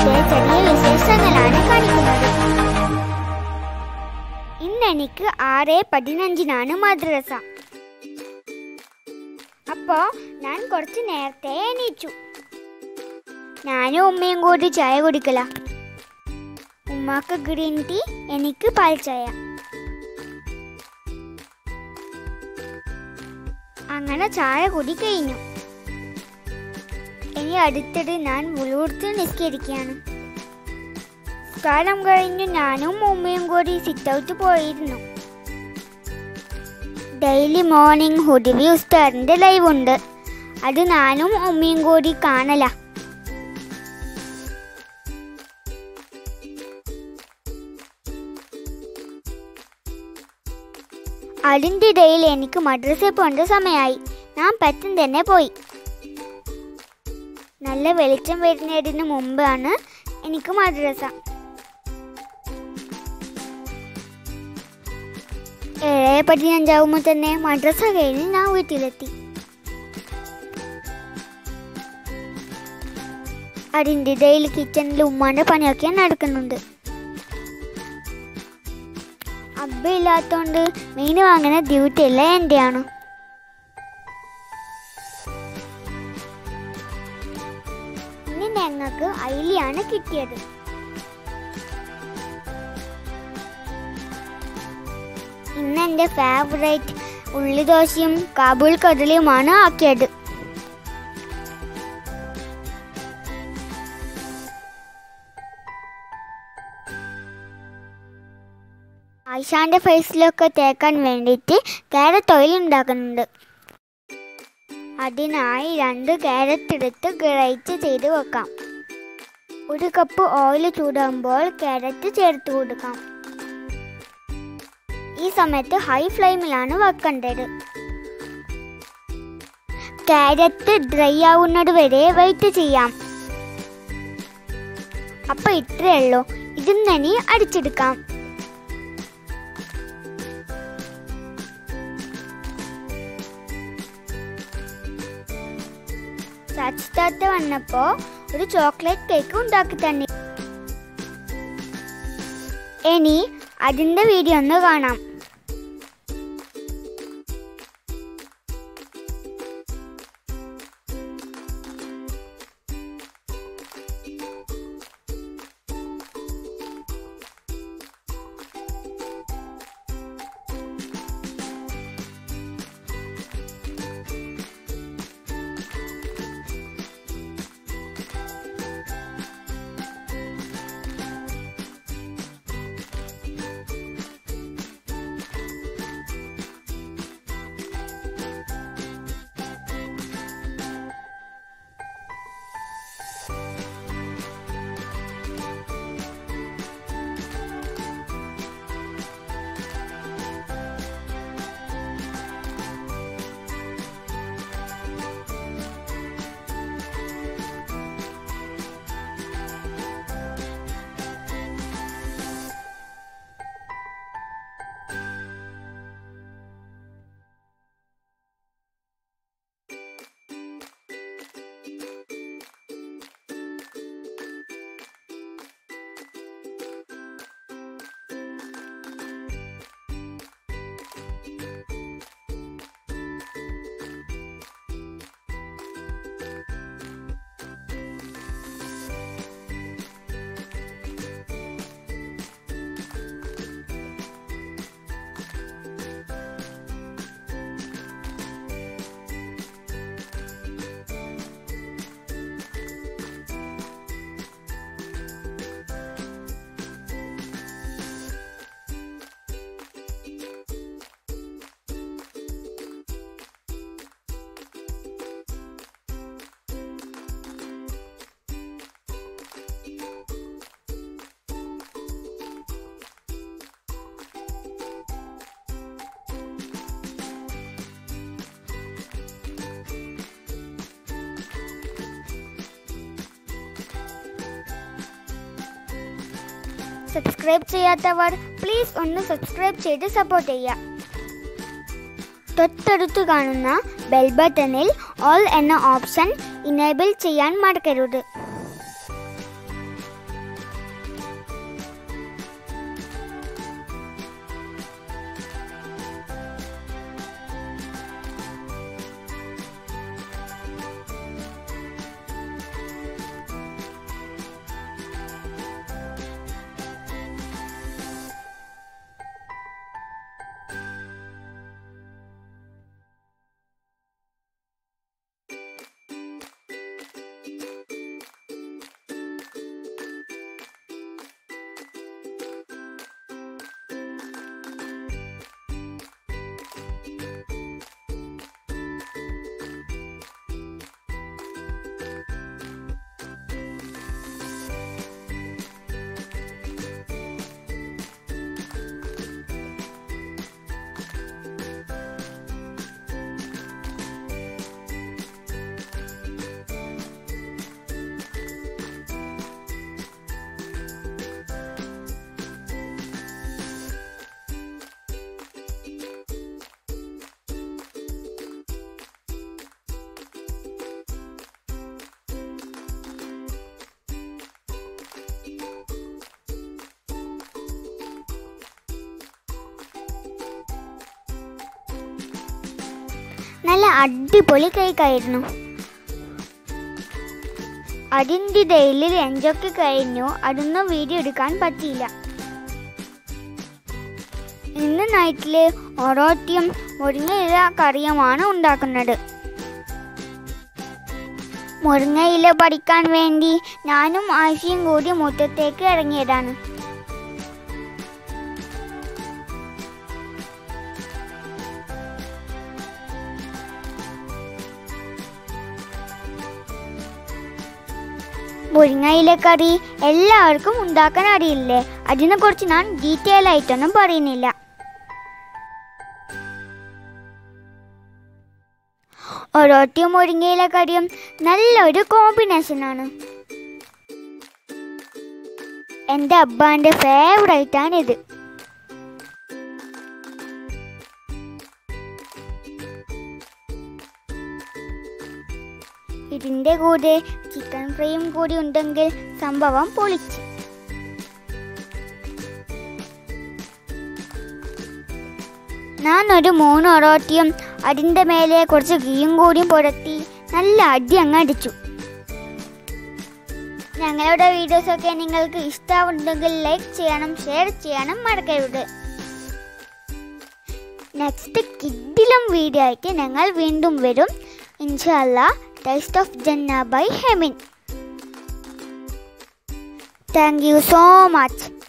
ഇന്നത്തെ ചെറിയ വിശേഷങ്ങളാണ് കാണിക്കുന്നത് ഇന്ന് എനിക്ക് ആറ് പതിനഞ്ചിനാണ് മദ്രസ അപ്പോ ഞാൻ കുറച്ച് നേരത്തെ എണീച്ചു ഞാനും ഉമ്മയും കൂടി ചായ കുടിക്കല ഉമ്മാക്ക് ഗ്രീൻ ടീ എനിക്ക് പാൽ ചായ അങ്ങനെ ചായ കുടി കഴിഞ്ഞു ഇനി അടുത്തിടെ ഞാൻ മുഴുവത്ത് നിസ്കരിക്കുകയാണ് കാലം കഴിഞ്ഞ് ഞാനും ഉമ്മയും കൂടി സിറ്റ് ഔട്ട് പോയിരുന്നു ഡെയിലി മോർണിംഗ് ഹുഡവി ഉസ്താറിന്റെ ലൈവ് ഉണ്ട് അത് ഞാനും ഉമ്മയും കൂടി കാണല അതിൻ്റെ ഇടയിൽ എനിക്ക് മദ്രസയിൽ പോകേണ്ട സമയമായി ഞാൻ പെട്ടെന്ന് തന്നെ പോയി നല്ല വെളിച്ചം വരുന്നതിന് മുമ്പാണ് എനിക്ക് മദ്രസ ഏഴ് പതിനഞ്ചാവുമ്പോൾ തന്നെ മദ്രസ കഴിഞ്ഞ് ഞാൻ വീട്ടിലെത്തി അതിൻ്റെ ഇടയിൽ കിച്ചണിൽ ഉമ്മാന്റെ പണിയൊക്കെ നടക്കുന്നുണ്ട് അബ്ബ ഇല്ലാത്തോണ്ട് മീൻ വാങ്ങുന്ന ഡ്യൂട്ടി എല്ലാം എൻ്റെയാണ് ഇന്ന് ഞങ്ങൾക്ക് അയിലിയാണ് കിട്ടിയത് ഇന്ന് എൻ്റെ ഫേവറേറ്റ് ഉള്ളിദോശയും കാബൂൾ കടലയുമാണ് ആക്കിയത് ആയിഷാന്റെ ഫേസിലൊക്കെ തേക്കാൻ വേണ്ടിയിട്ട് ക്യാരറ്റ് ഓയിൽ ഉണ്ടാക്കുന്നുണ്ട് അതിനായി രണ്ട് ക്യാരറ്റ് എടുത്ത് ഗ്രേറ്റ് ചെയ്ത് വെക്കാം ഒരു കപ്പ് ഓയിൽ ചൂടാകുമ്പോൾ ക്യാരറ്റ് ചേർത്ത് കൊടുക്കാം ഈ സമയത്ത് ഹൈ ഫ്ലെയിമിലാണ് വെക്കേണ്ടത് ക്യാരറ്റ് ഡ്രൈ ആവുന്നത് വരെ വെയിറ്റ് ചെയ്യാം അപ്പൊ ഇത്രയേ ഉള്ളൂ ഇതിന്നനി അടിച്ചെടുക്കാം സച്ചിത്താത്ത വന്നപ്പോ ഒരു ചോക്ലേറ്റ് കേക്ക് ഉണ്ടാക്കി തന്നെ ഇനി അതിന്റെ വീഡിയോ ഒന്ന് കാണാം സബ്സ്ക്രൈബ് ചെയ്യാത്തവർ പ്ലീസ് ഒന്ന് സബ്സ്ക്രൈബ് ചെയ്ത് സപ്പോർട്ട് ചെയ്യുക തൊട്ടടുത്ത് കാണുന്ന ബെൽ ബട്ടണിൽ ഓൾ എന്ന ഓപ്ഷൻ ഇനേബിൾ ചെയ്യാൻ മറക്കരുത് നല്ല അടിപൊളി കേക്കായിരുന്നു അതിൻ്റെ ഇടയിൽ ലഞ്ചൊക്കെ കഴിഞ്ഞു അതൊന്നും വീഡിയോ എടുക്കാൻ പറ്റിയില്ല ഇന്ന് നൈറ്റിൽ ഒറോട്ടിയും മുരിങ്ങയില കറിയുമാണ് ഉണ്ടാക്കുന്നത് മുരിങ്ങയില പഠിക്കാൻ വേണ്ടി ഞാനും ആശയും കൂടി മുറ്റത്തേക്ക് ഇറങ്ങിയതാണ് മുരിങ്ങയില കറി എല്ലാവർക്കും ഉണ്ടാക്കാൻ അറിയില്ലേ അതിനെക്കുറിച്ച് ഞാൻ ഡീറ്റെയിൽ ആയിട്ടൊന്നും പറയുന്നില്ല ഒരൊറ്റയും മുരിങ്ങയില കറിയും നല്ലൊരു കോമ്പിനേഷനാണ് എൻ്റെ അബ്ബാൻ്റെ ഫേവറേറ്റ് ആണ് ഇത് ഇതിൻ്റെ കൂടെ ചിക്കൻ ഫ്രൈയും കൂടി ഉണ്ടെങ്കിൽ സംഭവം പൊളിച്ച് ഞാൻ ഒരു മൂന്ന് ഒറോട്ടിയും അതിൻ്റെ മേലെ കുറച്ച് ഗീയും കൂടിയും പുരട്ടി നല്ല അടി അങ്ങ് അടിച്ചു ഞങ്ങളുടെ വീഡിയോസൊക്കെ നിങ്ങൾക്ക് ഇഷ്ടമുണ്ടെങ്കിൽ ലൈക്ക് ചെയ്യണം ഷെയർ ചെയ്യണം മറക്കരുത് നെക്സ്റ്റ് കിഡിലും വീഡിയോ ആയിട്ട് ഞങ്ങൾ വീണ്ടും വരും ഇൻഷാല്ല taste of Jannah by Hemin thank you so much